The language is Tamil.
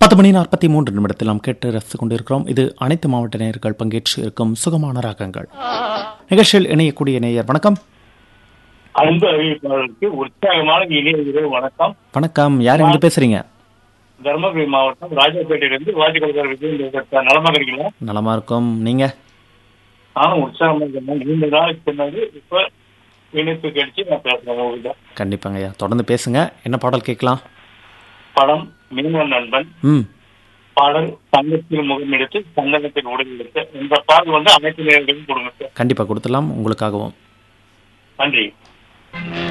பத்து மணி நாற்பத்தி மூன்று நிமிடத்தில் நாம் கேட்டு ரசித்துக் கொண்டிருக்கிறோம் இது அனைத்து மாவட்ட நேயர்கள் பங்கேற்று இருக்கும் சுகமான ராகங்கள் நிகழ்ச்சியில் இணையக்கூடிய நேயர் வணக்கம் அன்பு அறிவிப்பாளருக்கு உற்சாகமான இனிய இரவு வணக்கம் வணக்கம் யார் எங்க பேசுறீங்க தருமபுரி மாவட்டம் ராஜாப்பேட்டையிலிருந்து வாஜிகல்கார் விஜயம் பேசுறேன் நலமா இருக்கீங்களா நலமா இருக்கும் நீங்க நானும் உற்சாகமா இருக்கேன் நீண்ட நாளைக்கு பின்னாடி இப்ப இணைப்பு கிடைச்சு நான் பேசுறேன் உங்ககிட்ட கண்டிப்பாங்க ஐயா தொடர்ந்து பேசுங்க என்ன பாடல் கேட்கலாம் படம் மீனவன் நண்பன் ம் பாடல் தங்கத்தில் முகம் எடுத்து சந்தனத்தில் உடல் எடுத்து இந்த பாடல் வந்து அனைத்து நேர்களுக்கும் கொடுங்க சார் கண்டிப்பா கொடுத்துடலாம் உங்களுக்காகவும் நன்றி